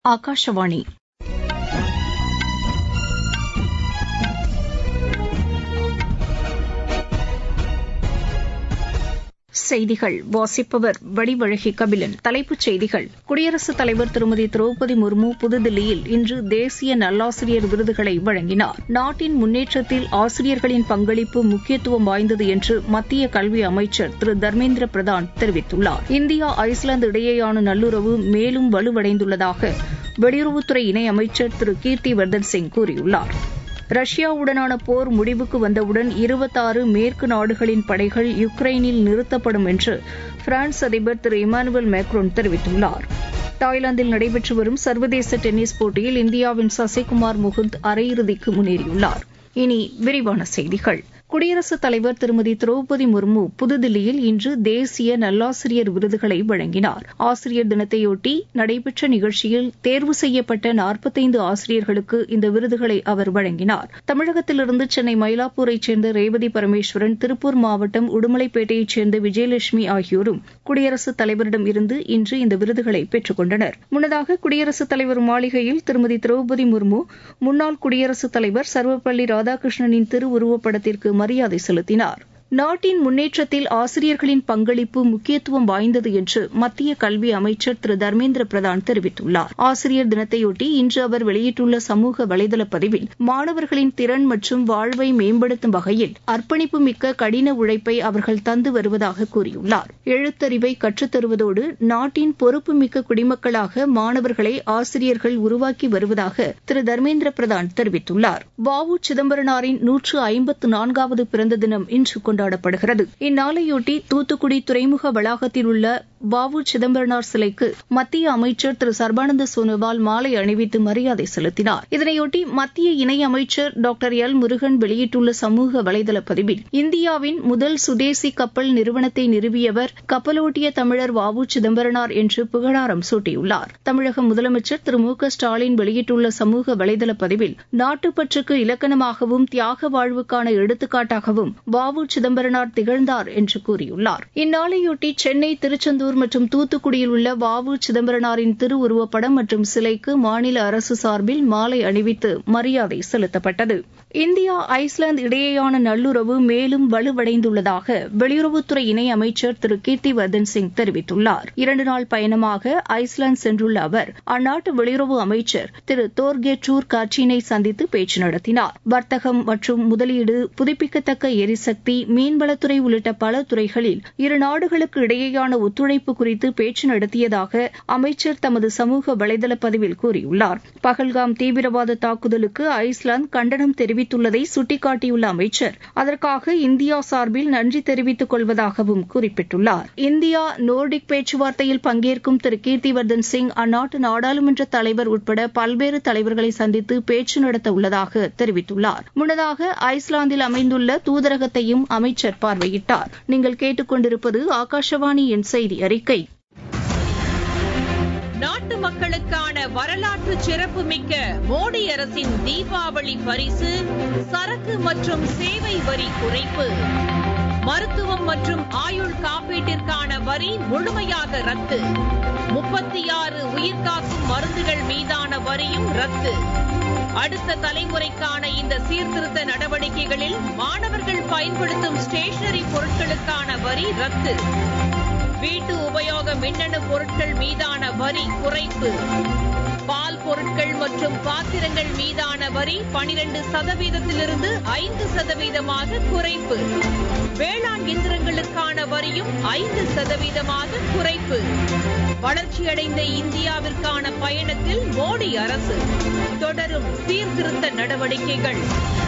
ஆகாஷவாணி செய்திகள் வாசிப்பவர் வடிவழகி கபிலன் தலைப்புச் செய்திகள் குடியரசுத் தலைவர் திருமதி திரௌபதி முர்மு புதுதில்லியில் இன்று தேசிய நல்லாசிரியர் விருதுகளை வழங்கினார் நாட்டின் முன்னேற்றத்தில் ஆசிரியர்களின் பங்களிப்பு முக்கியத்துவம் வாய்ந்தது என்று மத்திய கல்வி அமைச்சர் திரு தர்மேந்திர பிரதான் தெரிவித்துள்ளார் இந்தியா ஐஸ்லாந்து இடையேயான நல்லுறவு மேலும் வலுவடைந்துள்ளதாக வெளியுறவுத்துறை இணையமைச்சர் திரு கீர்த்தி வர்தன் சிங் கூறியுள்ளார் ரஷ்யாவுடனான போர் முடிவுக்கு வந்தவுடன் இருபத்தாறு மேற்கு நாடுகளின் படைகள் யுக்ரைனில் நிறுத்தப்படும் என்று பிரான்ஸ் அதிபர் திரு இமானுவேல் மேக்ரோன் தெரிவித்துள்ளார் தாய்லாந்தில் நடைபெற்று வரும் சர்வதேச டென்னிஸ் போட்டியில் இந்தியாவின் சசிகுமார் முகுந்த் அரையிறுதிக்கு முன்னேறியுள்ளார் இனி விரிவான செய்திகள் குடியரசுத் தலைவர் திருமதி திரௌபதி முர்மு புதுதில்லியில் இன்று தேசிய நல்லாசிரியர் விருதுகளை வழங்கினார் ஆசிரியர் தினத்தையொட்டி நடைபெற்ற நிகழ்ச்சியில் தேர்வு செய்யப்பட்ட நாற்பத்தைந்து ஆசிரியர்களுக்கு இந்த விருதுகளை அவர் வழங்கினார் தமிழகத்திலிருந்து சென்னை மயிலாப்பூரைச் சேர்ந்த ரேவதி பரமேஸ்வரன் திருப்பூர் மாவட்டம் உடுமலைப்பேட்டையைச் சேர்ந்த விஜயலட்சுமி ஆகியோரும் குடியரசுத் தலைவரிடம் இருந்து இன்று இந்த விருதுகளை பெற்றுக் கொண்டனர் முன்னதாக குடியரசுத் தலைவர் மாளிகையில் திருமதி திரௌபதி முர்மு முன்னாள் குடியரசுத் தலைவர் சர்வப்பள்ளி ராதாகிருஷ்ணனின் திருவுருவப்படத்திற்கு மரியாதை செலுத்தினார் நாட்டின் முன்னேற்றத்தில் ஆசிரியர்களின் பங்களிப்பு முக்கியத்துவம் வாய்ந்தது என்று மத்திய கல்வி அமைச்சர் திரு தர்மேந்திர பிரதான் தெரிவித்துள்ளார் ஆசிரியர் தினத்தையொட்டி இன்று அவர் வெளியிட்டுள்ள சமூக வலைதள பதிவில் மாணவர்களின் திறன் மற்றும் வாழ்வை மேம்படுத்தும் வகையில் அர்ப்பணிப்பு மிக்க கடின உழைப்பை அவர்கள் தந்து வருவதாக கூறியுள்ளார் எழுத்தறிவை கற்றுத்தருவதோடு நாட்டின் பொறுப்புமிக்க குடிமக்களாக மாணவர்களை ஆசிரியர்கள் உருவாக்கி வருவதாக திரு தர்மேந்திர பிரதான் தெரிவித்துள்ளார் வ உ சிதம்பரனாரின் நூற்று ஐம்பத்து நான்காவது பிறந்த தினம் இன்று கொண்டாடப்படுகிறது கொண்டாடப்படுகிறது இந்நாளையொட்டி தூத்துக்குடி துறைமுக வளாகத்தில் உள்ள பாபு சிதம்பரனார் சிலைக்கு மத்திய அமைச்சர் திரு சர்பானந்த சோனோவால் மாலை அணிவித்து மரியாதை செலுத்தினார் இதனையொட்டி மத்திய இணையமைச்சர் டாக்டர் எல் முருகன் வெளியிட்டுள்ள சமூக வலைதள பதிவில் இந்தியாவின் முதல் சுதேசி கப்பல் நிறுவனத்தை நிறுவியவர் கப்பலோட்டிய தமிழர் வாவு சிதம்பரனார் என்று புகழாரம் சூட்டியுள்ளார் தமிழக முதலமைச்சர் திரு மு க ஸ்டாலின் வெளியிட்டுள்ள சமூக வலைதள பதிவில் நாட்டுப்பற்றுக்கு இலக்கணமாகவும் தியாக வாழ்வுக்கான எடுத்துக்காட்டாகவும் வாவு சிதம்பரனார் திகழ்ந்தார் என்று கூறியுள்ளார் இந்நாளையொட்டி சென்னை திருச்செந்தூர் மற்றும் தூத்துக்குடியில் உள்ள வ உ சிதம்பரனாரின் திருவுருவப்படம் மற்றும் சிலைக்கு மாநில அரசு சார்பில் மாலை அணிவித்து மரியாதை செலுத்தப்பட்டது இந்தியா ஐஸ்லாந்து இடையேயான நல்லுறவு மேலும் வலுவடைந்துள்ளதாக வெளியுறவுத்துறை இணை அமைச்சர் திரு கீர்த்தி வர்தன் சிங் தெரிவித்துள்ளார் இரண்டு நாள் பயணமாக ஐஸ்லாந்து சென்றுள்ள அவர் அந்நாட்டு வெளியுறவு அமைச்சர் திரு தோர்கேட்ரூர் காட்சியினை சந்தித்து பேச்சு நடத்தினார் வர்த்தகம் மற்றும் முதலீடு புதுப்பிக்கத்தக்க எரிசக்தி மீன்வளத்துறை உள்ளிட்ட பல துறைகளில் இரு நாடுகளுக்கு இடையேயான ஒத்துழைப்பு குறித்து பேச்சு நடத்தியதாக அமைச்சர் தமது சமூக வலைதள பதிவில் கூறியுள்ளார் பகல்காம் தீவிரவாத தாக்குதலுக்கு ஐஸ்லாந்து கண்டனம் தெரிவித்துள்ளதை சுட்டிக்காட்டியுள்ள அமைச்சர் அதற்காக இந்தியா சார்பில் நன்றி தெரிவித்துக் கொள்வதாகவும் குறிப்பிட்டுள்ளார் இந்தியா நோர்டிக் பேச்சுவார்த்தையில் பங்கேற்கும் திரு கீர்த்திவர்தன் சிங் அந்நாட்டு நாடாளுமன்ற தலைவர் உட்பட பல்வேறு தலைவர்களை சந்தித்து பேச்சு நடத்த உள்ளதாக தெரிவித்துள்ளார் முன்னதாக ஐஸ்லாந்தில் அமைந்துள்ள தூதரகத்தையும் அமைச்சர் பார்வையிட்டார் நீங்கள் கேட்டுக்கொண்டிருப்பது ஆகாஷவாணியின் செய்தி அறிக்கை நாட்டு மக்களுக்கான வரலாற்று சிறப்புமிக்க மோடி அரசின் தீபாவளி பரிசு சரக்கு மற்றும் சேவை வரி குறைப்பு மருத்துவம் மற்றும் ஆயுள் காப்பீட்டிற்கான வரி முழுமையாக ரத்து முப்பத்தி ஆறு உயிர்காக்கும் மருந்துகள் மீதான வரியும் ரத்து அடுத்த தலைமுறைக்கான இந்த சீர்திருத்த நடவடிக்கைகளில் மாணவர்கள் பயன்படுத்தும் ஸ்டேஷனரி பொருட்களுக்கான வரி ரத்து வீட்டு உபயோக மின்னணு பொருட்கள் மீதான வரி குறைப்பு பால் பொருட்கள் மற்றும் பாத்திரங்கள் மீதான வரி பனிரெண்டு சதவீதத்திலிருந்து ஐந்து சதவீதமாக குறைப்பு வேளாண் இயந்திரங்களுக்கான வரியும் ஐந்து சதவீதமாக குறைப்பு வளர்ச்சியடைந்த இந்தியாவிற்கான பயணத்தில் மோடி அரசு தொடரும் சீர்திருத்த நடவடிக்கைகள்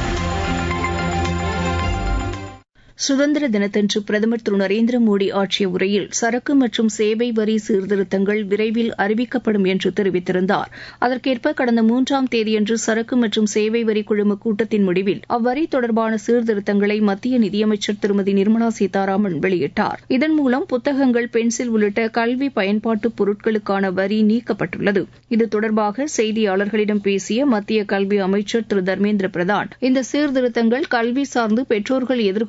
சுதந்திர தினத்தன்று பிரதமர் திரு நரேந்திர மோடி ஆற்றிய உரையில் சரக்கு மற்றும் சேவை வரி சீர்திருத்தங்கள் விரைவில் அறிவிக்கப்படும் என்று தெரிவித்திருந்தார் அதற்கேற்ப கடந்த மூன்றாம் தேதியன்று சரக்கு மற்றும் சேவை வரி குழும கூட்டத்தின் முடிவில் அவ்வரி தொடர்பான சீர்திருத்தங்களை மத்திய நிதியமைச்சர் திருமதி நிர்மலா சீதாராமன் வெளியிட்டார் இதன் மூலம் புத்தகங்கள் பென்சில் உள்ளிட்ட கல்வி பயன்பாட்டு பொருட்களுக்கான வரி நீக்கப்பட்டுள்ளது இது தொடர்பாக செய்தியாளர்களிடம் பேசிய மத்திய கல்வி அமைச்சர் திரு தர்மேந்திர பிரதான் இந்த சீர்திருத்தங்கள் கல்வி சார்ந்து பெற்றோர்கள் எதிர்கொள்ளும் நிதி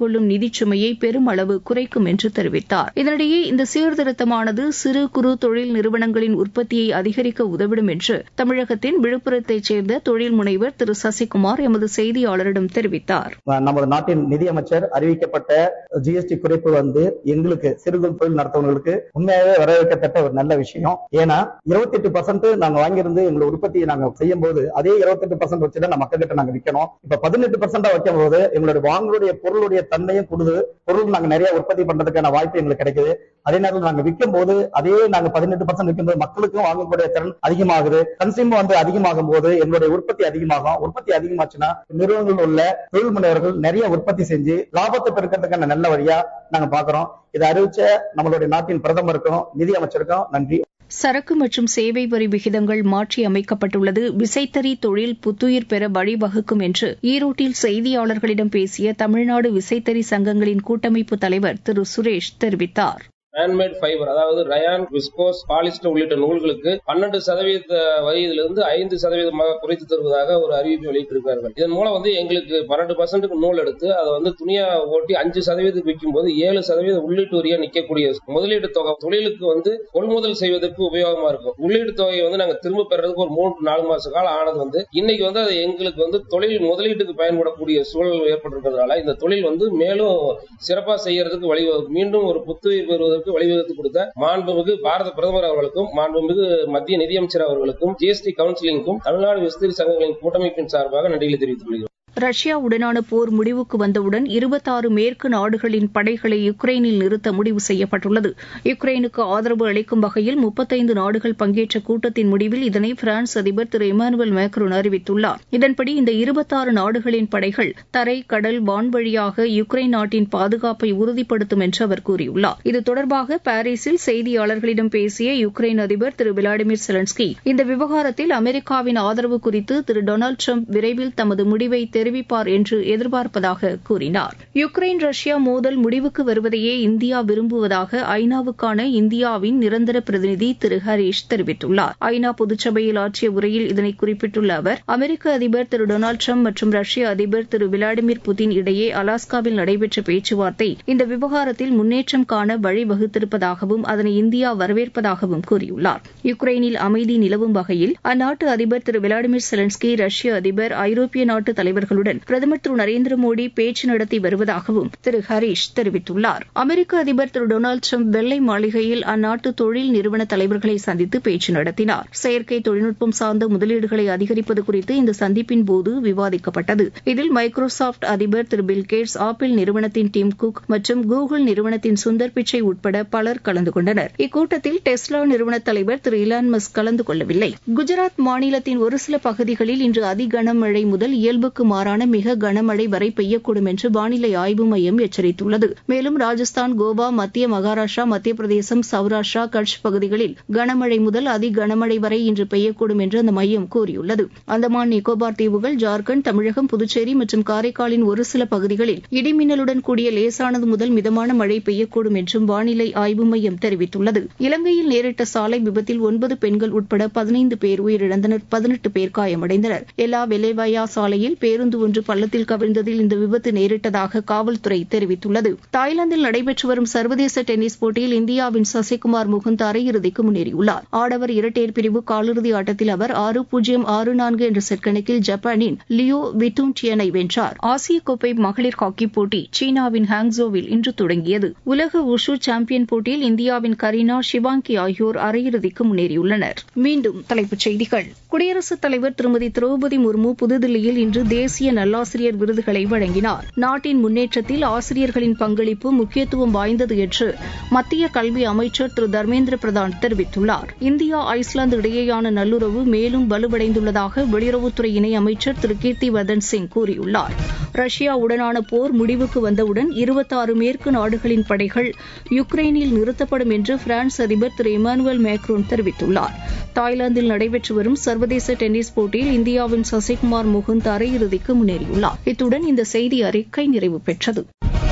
நிதிச் சுமையை பெருமளவு குறைக்கும் என்று தெரிவித்தார் இதனிடையே இந்த சீர்திருத்தமானது சிறு குறு தொழில் நிறுவனங்களின் உற்பத்தியை அதிகரிக்க உதவிடும் என்று தமிழகத்தின் விழுப்புரத்தைச் சேர்ந்த தொழில் முனைவர் திரு சசிகுமார் எமது செய்தியாளரிடம் தெரிவித்தார் நமது நாட்டின் நிதியமைச்சர் அறிவிக்கப்பட்ட ஜிஎஸ்டி குறைப்பு வந்து எங்களுக்கு சிறு குறு தொழில் நடத்துவங்களுக்கு உண்மையாகவே வரவேற்கத்தக்க ஒரு நல்ல விஷயம் ஏன்னா இருபத்தி எட்டு பர்சன்ட் நாங்க வாங்கியிருந்து எங்களோட உற்பத்தியை நாங்க செய்யும் போது அதே இருபத்தெட்டு பர்சன்ட் வச்சு நம்ம மக்கள் கிட்ட நாங்க விற்கணும் இப்ப பதினெட்டு பர்சன்டா வைக்கும் போது எங்களுடைய வாங்களுடைய பொருளுடைய தன்மையும் கூடுது பொருள் நாங்க நிறைய உற்பத்தி பண்றதுக்கான வாய்ப்பு எங்களுக்கு கிடைக்குது அதே நேரத்தில் நாங்க விற்கும் போது அதே நாங்க பதினெட்டு பர்சன்ட் விற்கும் போது மக்களுக்கும் வாங்கக்கூடிய திறன் அதிகமாகுது கன்சியூமர் வந்து அதிகமாகும் போது எங்களுடைய உற்பத்தி அதிகமாகும் உற்பத்தி அதிகமாச்சுன்னா நிறுவனங்கள் உள்ள தொழில் முனைவர்கள் நிறைய உற்பத்தி செஞ்சு லாபத்தை பெருக்கிறதுக்கான நல்ல வழியா நாங்க பாக்குறோம் இதை அறிவிச்ச நம்மளுடைய நாட்டின் பிரதமருக்கும் நிதி அமைச்சருக்கும் நன்றி சரக்கு மற்றும் சேவை வரி விகிதங்கள் மாற்றி அமைக்கப்பட்டுள்ளது விசைத்தறி தொழில் புத்துயிர் பெற வழிவகுக்கும் என்று ஈரோட்டில் செய்தியாளர்களிடம் பேசிய தமிழ்நாடு விசைத்தறி சங்கங்களின் கூட்டமைப்பு தலைவர் திரு சுரேஷ் தெரிவித்தார் ஹேண்ட்மேட் ஃபைபர் அதாவது ரயான் விஸ்கோஸ் பாலிஸ்டர் உள்ளிட்ட நூல்களுக்கு பன்னெண்டு சதவீத வயதிலிருந்து ஐந்து சதவீதமாக குறைத்து தருவதாக ஒரு அறிவிப்பு வெளியிட்டிருக்கிறார்கள் இதன் மூலம் வந்து எங்களுக்கு பன்னெண்டு பர்சன்ட்டுக்கு நூல் எடுத்து அதை வந்து துணியா ஓட்டி அஞ்சு சதவீதம் விற்கும் போது ஏழு சதவீத உள்ளீட்டு வரியா நிற்கக்கூடிய முதலீட்டு தொகை தொழிலுக்கு வந்து கொள்முதல் செய்வதற்கு உபயோகமா இருக்கும் உள்ளீட்டு தொகையை வந்து நாங்க திரும்ப பெறதுக்கு ஒரு மூன்று நாலு மாச காலம் ஆனது வந்து இன்னைக்கு வந்து அது எங்களுக்கு வந்து தொழில் முதலீட்டுக்கு பயன்படக்கூடிய சூழல் ஏற்பட்டிருக்கிறதுனால இந்த தொழில் வந்து மேலும் சிறப்பாக செய்யறதுக்கு வழிவகுக்கும் மீண்டும் ஒரு புத்துயிர் பெறுவதற்கு அவர்களுக்கு வழிவகுத்து கொடுத்த மாண்புமிகு பாரத பிரதமர் அவர்களுக்கும் மாண்புமிகு மத்திய நிதியமைச்சர் அவர்களுக்கும் ஜிஎஸ்டி கவுன்சிலிங்கும் தமிழ்நாடு விஸ்திரி சங்கங்களின் கூட்டமைப்பின் சார்பாக நன்றிகளை தெரிவித்துக் கொள்கிறோம் ரஷ்யாவுடனான போர் முடிவுக்கு வந்தவுடன் இருபத்தாறு மேற்கு நாடுகளின் படைகளை யுக்ரைனில் நிறுத்த முடிவு செய்யப்பட்டுள்ளது யுக்ரைனுக்கு ஆதரவு அளிக்கும் வகையில் முப்பத்தைந்து நாடுகள் பங்கேற்ற கூட்டத்தின் முடிவில் இதனை பிரான்ஸ் அதிபர் திரு இமானுவல் மேக்ரோன் அறிவித்துள்ளார் இதன்படி இந்த இருபத்தாறு நாடுகளின் படைகள் தரை கடல் வான்வழியாக யுக்ரைன் நாட்டின் பாதுகாப்பை உறுதிப்படுத்தும் என்று அவர் கூறியுள்ளார் இது தொடர்பாக பாரீஸில் செய்தியாளர்களிடம் பேசிய யுக்ரைன் அதிபர் திரு விளாடிமிர் செலன்ஸ்கி இந்த விவகாரத்தில் அமெரிக்காவின் ஆதரவு குறித்து திரு டொனால்டு ட்ரம்ப் விரைவில் தமது முடிவை தெரிவிப்பார் என்று எதிர்பார்ப்பதாக கூறினார் யுக்ரைன் ரஷ்யா மோதல் முடிவுக்கு வருவதையே இந்தியா விரும்புவதாக ஐநாவுக்கான இந்தியாவின் நிரந்தர பிரதிநிதி திரு ஹரீஷ் தெரிவித்துள்ளார் ஐநா பொதுச்சபையில் ஆற்றிய உரையில் இதனை குறிப்பிட்டுள்ள அவர் அமெரிக்க அதிபர் திரு டொனால்டு ட்ரம்ப் மற்றும் ரஷ்ய அதிபர் திரு விளாடிமிர் புதின் இடையே அலாஸ்காவில் நடைபெற்ற பேச்சுவார்த்தை இந்த விவகாரத்தில் முன்னேற்றம் காண வழிவகுத்திருப்பதாகவும் அதனை இந்தியா வரவேற்பதாகவும் கூறியுள்ளார் யுக்ரைனில் அமைதி நிலவும் வகையில் அந்நாட்டு அதிபர் திரு விளாடிமிர் செலன்ஸ்கி ரஷ்ய அதிபர் ஐரோப்பிய நாட்டு தலைவர்களுடன் பிரதமர் திரு நரேந்திர மோடி பேச்சு நடத்தி வருவதாகவும் திரு ஹரீஷ் தெரிவித்துள்ளார் அமெரிக்க அதிபர் திரு டொனால்டு ட்ரம்ப் வெள்ளை மாளிகையில் அந்நாட்டு தொழில் நிறுவன தலைவர்களை சந்தித்து பேச்சு நடத்தினார் செயற்கை தொழில்நுட்பம் சார்ந்த முதலீடுகளை அதிகரிப்பது குறித்து இந்த சந்திப்பின் போது விவாதிக்கப்பட்டது இதில் மைக்ரோசாப்ட் அதிபர் திரு பில்கேட்ஸ் ஆப்பிள் நிறுவனத்தின் டிம் குக் மற்றும் கூகுள் நிறுவனத்தின் சுந்தர் பிச்சை உட்பட பலர் கலந்து கொண்டனர் இக்கூட்டத்தில் டெஸ்லா நிறுவன தலைவர் திரு இலான் மஸ்க் கலந்து கொள்ளவில்லை குஜராத் மாநிலத்தின் ஒரு சில பகுதிகளில் இன்று அதி கனமழை முதல் இயல்புக்கு மாறான மிக கனமழை வரை பெய்யக்கூடும் என்று வானிலை ஆய்வு மையம் எச்சரித்துள்ளது மேலும் ராஜஸ்தான் கோவா மத்திய மகாராஷ்டிரா மத்திய பிரதேசம் சௌராஷ்டிரா கட்ச் பகுதிகளில் கனமழை முதல் அதி கனமழை வரை இன்று பெய்யக்கூடும் என்று அந்த மையம் கூறியுள்ளது அந்தமான் நிக்கோபார் தீவுகள் ஜார்க்கண்ட் தமிழகம் புதுச்சேரி மற்றும் காரைக்காலின் ஒரு சில பகுதிகளில் இடிமின்னலுடன் கூடிய லேசானது முதல் மிதமான மழை பெய்யக்கூடும் என்றும் வானிலை ஆய்வு மையம் தெரிவித்துள்ளது இலங்கையில் நேரிட்ட சாலை விபத்தில் ஒன்பது பெண்கள் உட்பட பதினைந்து பேர் உயிரிழந்தனர் பதினெட்டு பேர் காயமடைந்தனர் எல்லா வெலேவாயா சாலையில் பேருந்து ஒன்று பள்ளத்தில் கவிழ்ந்ததில் இந்த விபத்து நேரிட்டதாக காவல்துறை தெரிவித்துள்ளது தாய்லாந்தில் நடைபெற்று வரும் சர்வதேச டென்னிஸ் போட்டியில் இந்தியாவின் சசிகுமார் முகுந்த் அரையிறுதிக்கு முன்னேறியுள்ளார் ஆடவர் இரட்டையர் பிரிவு காலிறுதி ஆட்டத்தில் அவர் ஆறு பூஜ்ஜியம் ஆறு நான்கு என்ற செட் கணக்கில் ஜப்பானின் லியோ விட்டூன்டியனை வென்றார் ஆசிய கோப்பை மகளிர் ஹாக்கி போட்டி சீனாவின் ஹாங்ஸோவில் இன்று தொடங்கியது உலக உஷு சாம்பியன் போட்டியில் இந்தியாவின் கரீனா ஷிவாங்கி ஆகியோர் அரையிறுதிக்கு முன்னேறியுள்ளனர் மீண்டும் தலைப்புச் செய்திகள் குடியரசுத் தலைவர் திருமதி திரௌபதி முர்மு புதுதில்லியில் இன்று தேசிய நல்லாசிரியர் விருதுகளை வழங்கினார் நாட்டின் முன்னேற்றத்தில் ஆசிரியர்களின் பங்களிப்பு முக்கியத்துவம் வாய்ந்தது என்று மத்திய கல்வி அமைச்சர் திரு தர்மேந்திர பிரதான் தெரிவித்துள்ளார் இந்தியா ஐஸ்லாந்து இடையேயான நல்லுறவு மேலும் வலுவடைந்துள்ளதாக வெளியுறவுத்துறை இணை அமைச்சர் திரு கீர்த்திவர்தன் சிங் கூறியுள்ளார் ரஷ்யாவுடனான போர் முடிவுக்கு வந்தவுடன் இருபத்தாறு மேற்கு நாடுகளின் படைகள் யுக்ரைனில் நிறுத்தப்படும் என்று பிரான்ஸ் அதிபர் திரு இமானுவேல் மேக்ரோன் தெரிவித்துள்ளார் தாய்லாந்தில் நடைபெற்று வரும் சர்வதேச டென்னிஸ் போட்டியில் இந்தியாவின் சசிகுமார் முகுந்த் அரையிறுதிக்கு முன்னேறியுள்ளார் இத்துடன் இந்த செய்தி அறிக்கை நிறைவு பெற்றது